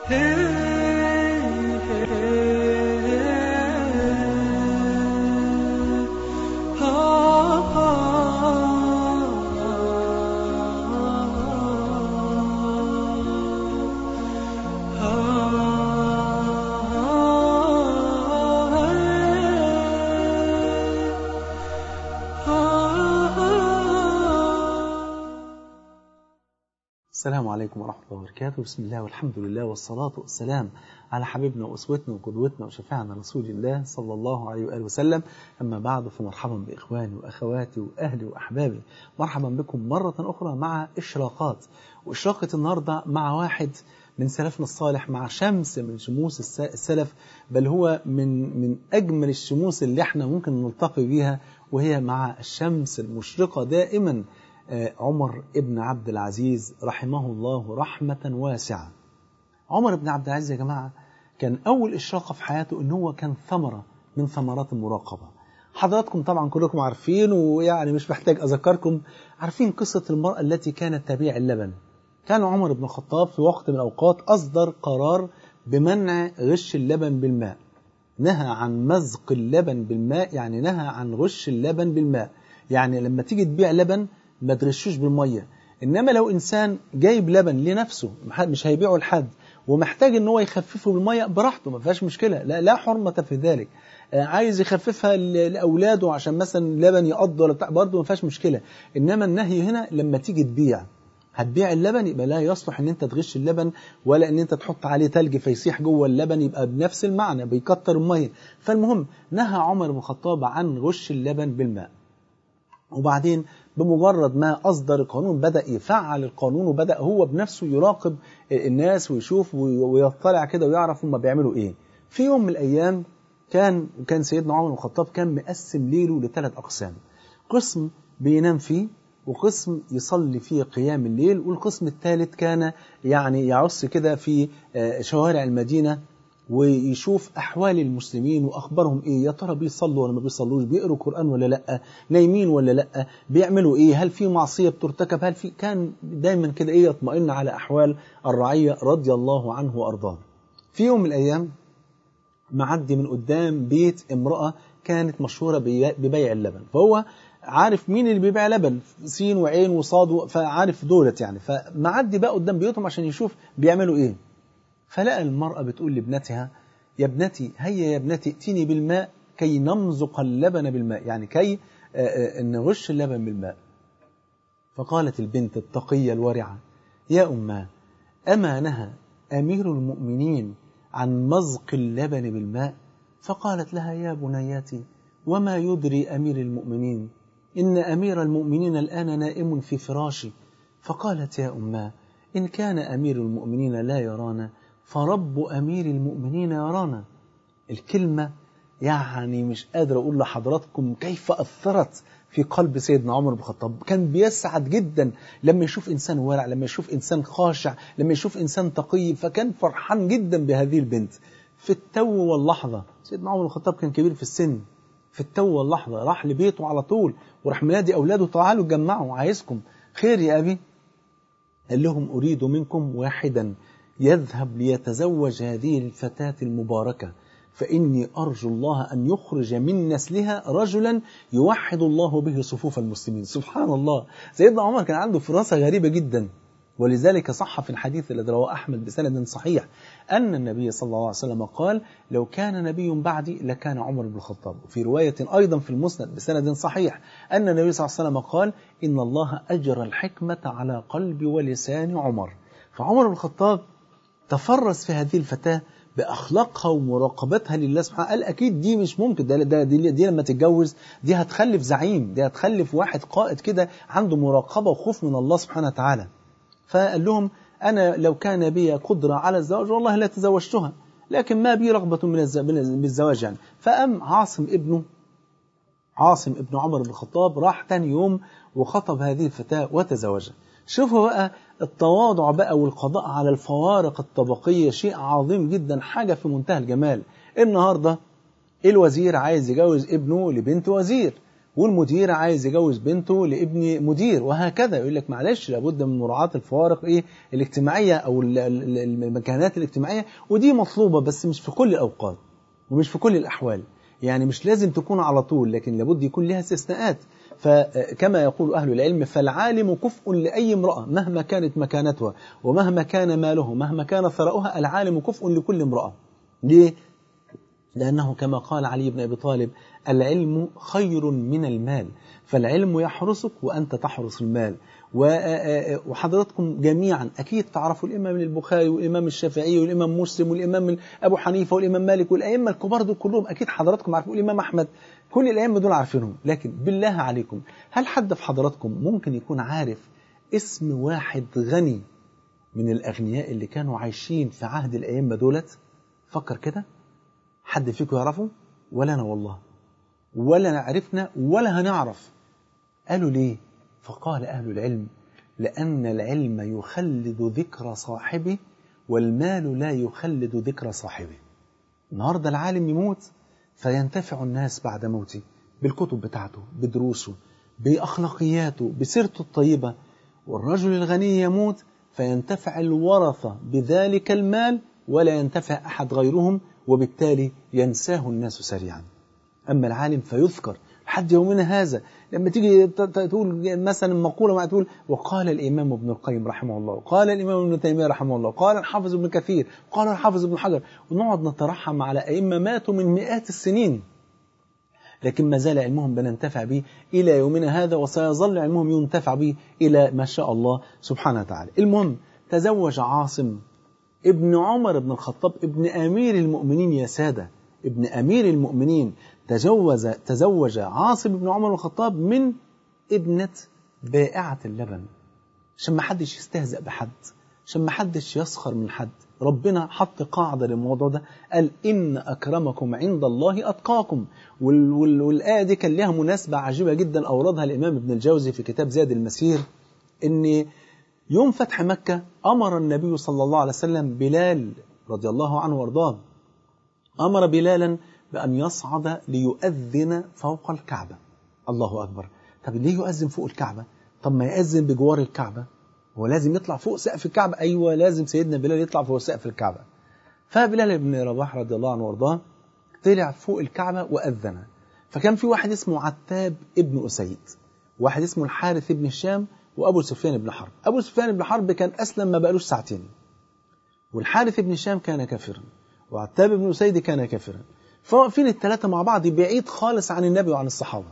السلام عليكم ورحمة الله وبركاته بسم الله والحمد لله والصلاة والسلام على حبيبنا وأسوتنا وقدوتنا وشفاعنا رسول الله صلى الله عليه وآله وسلم أما بعد فمرحبا بإخواني وأخواتي وأهلي وأحبابي مرحبا بكم مرة أخرى مع إشراقات وإشراقة النهاردة مع واحد من سلفنا الصالح مع شمس من شموس السلف بل هو من من أجمل الشموس اللي احنا ممكن نلتقي بيها وهي مع الشمس المشرقة دائما عمر ابن عبد العزيز رحمه الله رحمة واسعة عمر بن عبد العزيز يا جماعة كان أول إشراقة في حياته إن هو كان ثمرة من ثمرات المراقبة حضراتكم طبعا كلكم عارفين ويعني مش محتاج أذكركم عارفين قصة المرأة التي كانت تبيع اللبن كان عمر بن الخطاب في وقت من الأوقات أصدر قرار بمنع غش اللبن بالماء نهى عن مزق اللبن بالماء يعني نهى عن غش اللبن بالماء يعني لما تيجي تبيع لبن ما تغشوش بالمية إنما لو إنسان جايب لبن لنفسه مش هيبيعه لحد ومحتاج ان هو يخففه بالميه براحته ما فيهاش مشكله لا لا حرمه في ذلك عايز يخففها لاولاده عشان مثلا لبن يقض ولا بتاع برضه ما فيهاش مشكله انما النهي هنا لما تيجي تبيع هتبيع اللبن يبقى لا يصلح ان انت تغش اللبن ولا ان انت تحط عليه تلج فيسيح جوه اللبن يبقى بنفس المعنى بيكتر الميه فالمهم نهى عمر بن الخطاب عن غش اللبن بالماء وبعدين بمجرد ما أصدر القانون بدأ يفعل القانون وبدأ هو بنفسه يراقب الناس ويشوف ويطلع كده ويعرف هم بيعملوا إيه في يوم من الأيام كان وكان سيدنا عمر بن الخطاب كان مقسم ليله لثلاث أقسام قسم بينام فيه وقسم يصلي فيه قيام الليل والقسم الثالث كان يعني يعص كده في شوارع المدينة ويشوف أحوال المسلمين وأخبارهم إيه يا ترى بيصلوا ولا ما بيصلوش بيقروا قرآن ولا لأ نايمين ولا لأ بيعملوا إيه هل في معصية بترتكب هل في كان دايما كده إيه يطمئن على أحوال الرعية رضي الله عنه وأرضاه في يوم من الأيام معدي من قدام بيت امرأة كانت مشهورة ببيع اللبن فهو عارف مين اللي بيبيع لبن سين وعين وصاد فعارف دولت يعني فمعدي بقى قدام بيوتهم عشان يشوف بيعملوا ايه فلقى المرأة بتقول لابنتها يا ابنتي هيا يا ابنتي ائتني بالماء كي نمزق اللبن بالماء يعني كي نغش اللبن بالماء فقالت البنت التقية الورعة يا أماه أما نهى أمير المؤمنين عن مزق اللبن بالماء فقالت لها يا بنياتي وما يدري أمير المؤمنين إن أمير المؤمنين الآن نائم في فراشي فقالت يا أماه إن كان أمير المؤمنين لا يرانا فرب أمير المؤمنين يرانا الكلمة يعني مش قادر أقول لحضراتكم كيف أثرت في قلب سيدنا عمر بن الخطاب كان بيسعد جدا لما يشوف إنسان ورع لما يشوف إنسان خاشع لما يشوف إنسان تقي فكان فرحان جدا بهذه البنت في التو واللحظة سيدنا عمر بن الخطاب كان كبير في السن في التو واللحظة راح لبيته على طول وراح منادي أولاده تعالوا اتجمعوا عايزكم خير يا أبي قال لهم أريد منكم واحدا يذهب ليتزوج هذه الفتاة المباركة فإني أرجو الله أن يخرج من نسلها رجلا يوحد الله به صفوف المسلمين سبحان الله سيدنا عمر كان عنده فراسة غريبة جدا ولذلك صح في الحديث الذي رواه أحمد بسند صحيح أن النبي صلى الله عليه وسلم قال لو كان نبي بعدي لكان عمر بن الخطاب وفي رواية أيضا في المسند بسند صحيح أن النبي صلى الله عليه وسلم قال إن الله أجرى الحكمة على قلب ولسان عمر فعمر بن الخطاب تفرس في هذه الفتاة بأخلاقها ومراقبتها لله سبحانه قال أكيد دي مش ممكن ده, ده دي, دي لما تتجوز دي هتخلف زعيم دي هتخلف واحد قائد كده عنده مراقبة وخوف من الله سبحانه وتعالى فقال لهم أنا لو كان بي قدرة على الزواج والله لا تزوجتها لكن ما بي رغبة من الزواج يعني فأم عاصم ابنه عاصم ابن عمر بن الخطاب راح تاني يوم وخطب هذه الفتاة وتزوجها شوفوا بقى التواضع بقى والقضاء على الفوارق الطبقية شيء عظيم جدا حاجة في منتهى الجمال النهاردة الوزير عايز يجوز ابنه لبنت وزير والمدير عايز يجوز بنته لابن مدير وهكذا يقول لك معلش لابد من مراعاة الفوارق ايه الاجتماعية او المكانات الاجتماعية ودي مطلوبة بس مش في كل الاوقات ومش في كل الاحوال يعني مش لازم تكون على طول لكن لابد يكون لها استثناءات فكما يقول أهل العلم فالعالم كفء لأي امرأة مهما كانت مكانتها ومهما كان ماله مهما كان ثرؤها العالم كفء لكل امرأة ليه؟ لأنه كما قال علي بن أبي طالب العلم خير من المال فالعلم يحرسك وأنت تحرس المال وحضراتكم جميعا أكيد تعرفوا الإمام البخاري والإمام الشافعي والإمام مسلم والإمام أبو حنيفة والإمام مالك والأئمة الكبار دول كلهم أكيد حضراتكم عارفين والإمام أحمد كل الأئمة دول عارفينهم لكن بالله عليكم هل حد في حضراتكم ممكن يكون عارف اسم واحد غني من الأغنياء اللي كانوا عايشين في عهد الأئمة دولت فكر كده حد فيكم يعرفه ولا أنا والله ولا عرفنا ولا هنعرف قالوا ليه فقال أهل العلم لأن العلم يخلد ذكر صاحبه والمال لا يخلد ذكر صاحبه النهاردة العالم يموت فينتفع الناس بعد موته بالكتب بتاعته بدروسه بأخلاقياته بسيرته الطيبة والرجل الغني يموت فينتفع الورثة بذلك المال ولا ينتفع أحد غيرهم وبالتالي ينساه الناس سريعا أما العالم فيذكر لحد يومنا هذا لما تيجي تقول مثلا مقولة ما تقول وقال الإمام ابن القيم رحمه الله وقال الإمام ابن تيمية رحمه الله قال الحافظ ابن كثير قال الحافظ ابن حجر ونقعد نترحم على أئمة ماتوا من مئات السنين لكن ما زال علمهم بننتفع به إلى يومنا هذا وسيظل علمهم ينتفع به إلى ما شاء الله سبحانه وتعالى المهم تزوج عاصم ابن عمر بن الخطاب ابن أمير المؤمنين يا سادة ابن أمير المؤمنين تجوز تزوج عاصم بن عمر بن الخطاب من ابنة بائعة اللبن عشان ما حدش يستهزأ بحد عشان ما حدش يسخر من حد ربنا حط قاعدة للموضوع ده قال إن أكرمكم عند الله أتقاكم وال وال والآية دي كان لها مناسبة عجيبة جدا أوردها الإمام ابن الجوزي في كتاب زاد المسير إن يوم فتح مكة أمر النبي صلى الله عليه وسلم بلال رضي الله عنه وارضاه أمر بلالا بأن يصعد ليؤذن فوق الكعبة الله أكبر طب ليه يؤذن فوق الكعبة طب ما يأذن بجوار الكعبة هو لازم يطلع فوق سقف الكعبة أيوة لازم سيدنا بلال يطلع فوق سقف الكعبة فبلال بن رباح رضي الله عنه وارضاه طلع فوق الكعبة وأذن فكان في واحد اسمه عتاب ابن أسيد واحد اسمه الحارث بن الشام وأبو سفيان بن حرب أبو سفيان بن حرب كان أسلم ما بقالوش ساعتين والحارث بن الشام كان كافرا وعتاب بن أسيد كان كافرا فواقفين الثلاثة مع بعض بعيد خالص عن النبي وعن الصحابة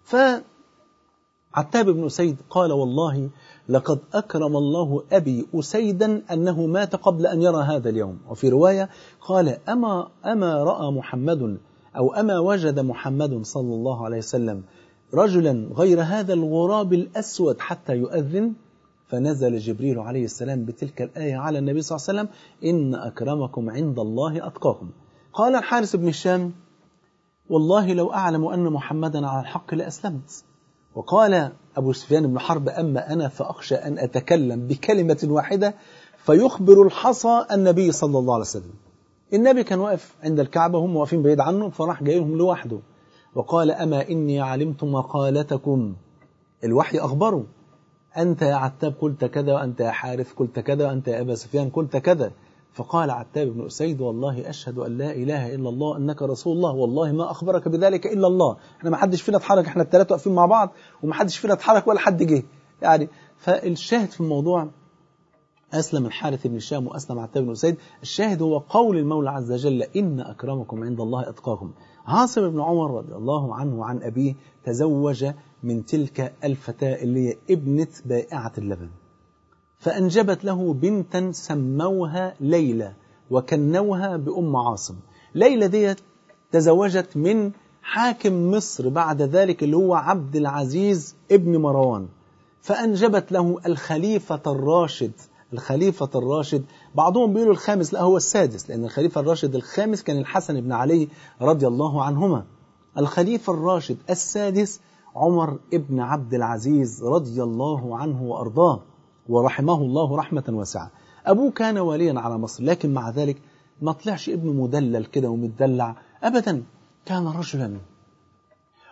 فعتاب بن أسيد قال والله لقد أكرم الله أبي أسيدا أنه مات قبل أن يرى هذا اليوم وفي رواية قال أما, أما رأى محمد أو أما وجد محمد صلى الله عليه وسلم رجلا غير هذا الغراب الأسود حتى يؤذن فنزل جبريل عليه السلام بتلك الآية على النبي صلى الله عليه وسلم إن أكرمكم عند الله أتقاكم قال الحارث بن الشام والله لو أعلم أن محمدا على الحق لأسلمت وقال أبو سفيان بن حرب أما أنا فأخشى أن أتكلم بكلمة واحدة فيخبر الحصى النبي صلى الله عليه وسلم النبي كان واقف عند الكعبة هم واقفين بعيد عنه فراح جايهم لوحده وقال أما إني علمت مقالتكم الوحي أخبره أنت يا عتاب قلت كذا وأنت يا حارث قلت كذا وأنت يا أبا سفيان قلت كذا فقال عتاب بن أسيد والله أشهد أن لا إله إلا الله أنك رسول الله والله ما أخبرك بذلك إلا الله احنا ما حدش فينا اتحرك احنا الثلاثة واقفين مع بعض وما حدش فينا اتحرك ولا حد جه يعني فالشاهد في الموضوع أسلم الحارث بن الشام وأسلم عتاب بن أسيد الشاهد هو قول المولى عز وجل إن أكرمكم عند الله أتقاكم عاصم بن عمر رضي الله عنه وعن أبيه تزوج من تلك الفتاة اللي هي ابنة بائعة اللبن فأنجبت له بنتا سموها ليلى وكنوها بأم عاصم ليلى ديت تزوجت من حاكم مصر بعد ذلك اللي هو عبد العزيز ابن مروان فأنجبت له الخليفة الراشد الخليفة الراشد بعضهم بيقولوا الخامس لا هو السادس لأن الخليفة الراشد الخامس كان الحسن بن علي رضي الله عنهما الخليفة الراشد السادس عمر ابن عبد العزيز رضي الله عنه وأرضاه ورحمه الله رحمة واسعة أبوه كان واليا على مصر لكن مع ذلك ما طلعش ابنه مدلل كده ومتدلع أبدا كان رجلا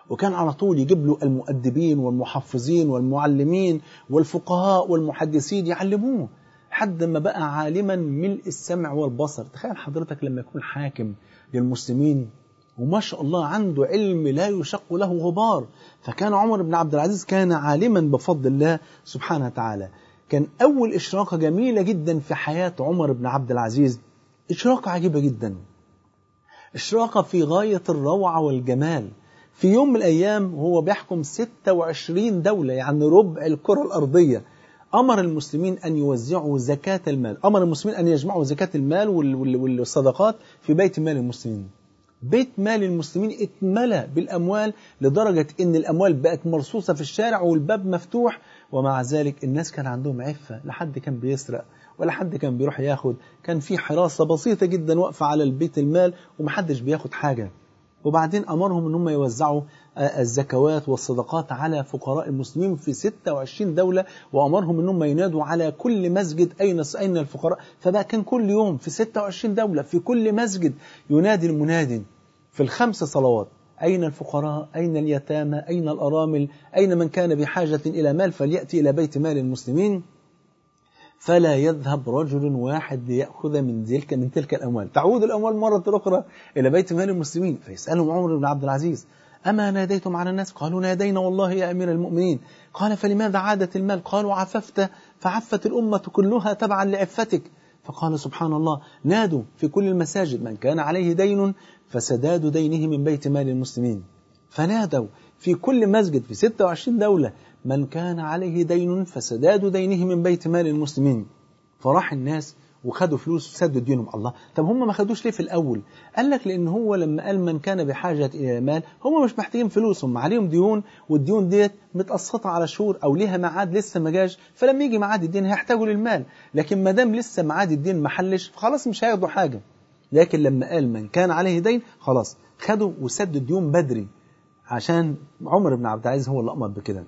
وكان على طول يجيب له المؤدبين والمحفظين والمعلمين والفقهاء والمحدثين يعلموه حد ما بقى عالما ملء السمع والبصر تخيل حضرتك لما يكون حاكم للمسلمين وما شاء الله عنده علم لا يشق له غبار فكان عمر بن عبد العزيز كان عالما بفضل الله سبحانه وتعالى كان أول إشراقة جميلة جدا في حياة عمر بن عبد العزيز إشراقة عجيبة جدا إشراقة في غاية الروعة والجمال في يوم من الأيام هو بيحكم 26 دولة يعني ربع الكرة الأرضية أمر المسلمين أن يوزعوا زكاة المال أمر المسلمين أن يجمعوا زكاة المال والصدقات في بيت مال المسلمين بيت مال المسلمين اتملى بالأموال لدرجة أن الأموال بقت مرصوصة في الشارع والباب مفتوح ومع ذلك الناس كان عندهم عفة لحد كان بيسرق ولا حد كان بيروح ياخد كان في حراسة بسيطة جدا واقفة على البيت المال ومحدش بياخد حاجة وبعدين أمرهم أن هم يوزعوا الزكوات والصدقات على فقراء المسلمين في 26 دولة وأمرهم أن هم ينادوا على كل مسجد أين أين الفقراء فبقى كان كل يوم في 26 دولة في كل مسجد ينادي المنادي في الخمس صلوات أين الفقراء أين اليتامى أين الأرامل أين من كان بحاجة إلى مال فليأتي إلى بيت مال المسلمين فلا يذهب رجل واحد ليأخذ من تلك من تلك الأموال تعود الأموال مرة أخرى إلى بيت مال المسلمين فيسألهم عمر بن عبد العزيز أما ناديتم على الناس قالوا نادينا والله يا أمير المؤمنين قال فلماذا عادت المال قالوا عففت فعفت الأمة كلها تبعا لعفتك فقال سبحان الله نادوا في كل المساجد من كان عليه دين فسداد دينه من بيت مال المسلمين فنادوا في كل مسجد في 26 دولة من كان عليه دين فسداد دينه من بيت مال المسلمين فراح الناس وخدوا فلوس وسدوا دينهم الله طب هم ما خدوش ليه في الأول قال لك لأن هو لما قال من كان بحاجة إلى المال هم مش محتاجين فلوسهم عليهم ديون والديون ديت متقسطة على شهور أو ليها ميعاد لسه ما جاش فلما يجي ميعاد الدين هيحتاجوا للمال لكن ما دام لسه ميعاد الدين ما حلش خلاص مش هياخدوا حاجة لكن لما قال من كان عليه دين خلاص خدوا وسدوا الديون بدري عشان عمر بن عبد العزيز هو اللي أمر بكده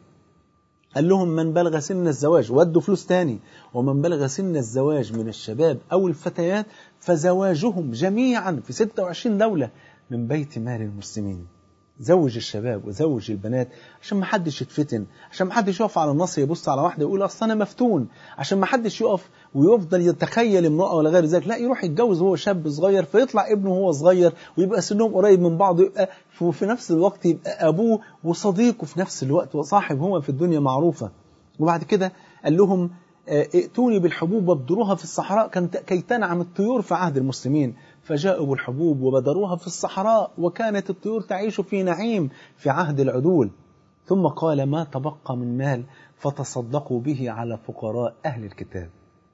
قال لهم من بلغ سن الزواج ودوا فلوس تاني ومن بلغ سن الزواج من الشباب أو الفتيات فزواجهم جميعا في 26 دولة من بيت مال المسلمين زوج الشباب وزوج البنات عشان ما حدش يتفتن عشان ما حدش يقف على النص يبص على واحده يقول اصل انا مفتون عشان ما حدش يقف ويفضل يتخيل امراه ولا غير ذلك لا يروح يتجوز وهو شاب صغير فيطلع ابنه وهو صغير ويبقى سنهم قريب من بعض ويبقى وفي نفس الوقت يبقى ابوه وصديقه في نفس الوقت وصاحب هو في الدنيا معروفه وبعد كده قال لهم ائتوني بالحبوب وابدروها في الصحراء كي تنعم الطيور في عهد المسلمين فجاءوا بالحبوب وبدروها في الصحراء وكانت الطيور تعيش في نعيم في عهد العدول ثم قال ما تبقى من مال فتصدقوا به على فقراء أهل الكتاب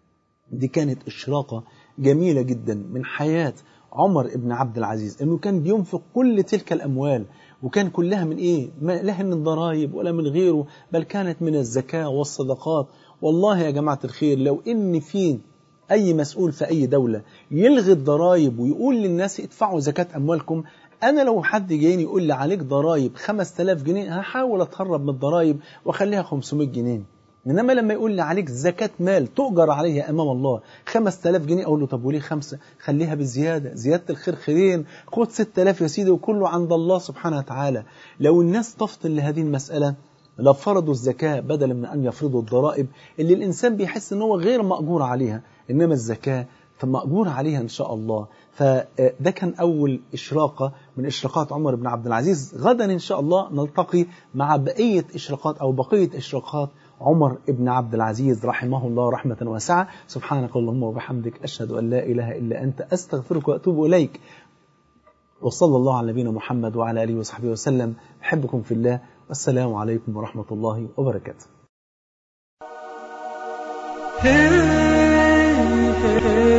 دي كانت إشراقة جميلة جدا من حياة عمر بن عبد العزيز انه كان بينفق كل تلك الاموال وكان كلها من ايه ما لا من الضرائب ولا من غيره بل كانت من الزكاه والصدقات والله يا جماعه الخير لو ان في اي مسؤول في اي دوله يلغي الضرائب ويقول للناس ادفعوا زكاه اموالكم انا لو حد جايني يقول لي عليك ضرائب 5000 جنيه هحاول اتهرب من الضرائب واخليها 500 جنيه انما لما يقول لي عليك زكاة مال تؤجر عليها امام الله 5000 جنيه اقول له طب وليه خمسة خليها بزيادة زيادة الخير خيرين خد 6000 يا سيدي وكله عند الله سبحانه وتعالى لو الناس تفطن لهذه المسألة لفرضوا الزكاة بدلا من أن يفرضوا الضرائب اللي الإنسان بيحس أنه هو غير مأجور عليها إنما الزكاة فمأجور عليها إن شاء الله فده كان أول إشراقة من إشراقات عمر بن عبد العزيز غدا إن شاء الله نلتقي مع بقية إشراقات أو بقية إشراقات عمر بن عبد العزيز رحمه الله رحمة واسعة سبحانك اللهم وبحمدك أشهد أن لا إله إلا أنت أستغفرك وأتوب إليك وصلى الله على نبينا محمد وعلى آله وصحبه وسلم أحبكم في الله والسلام عليكم ورحمة الله وبركاته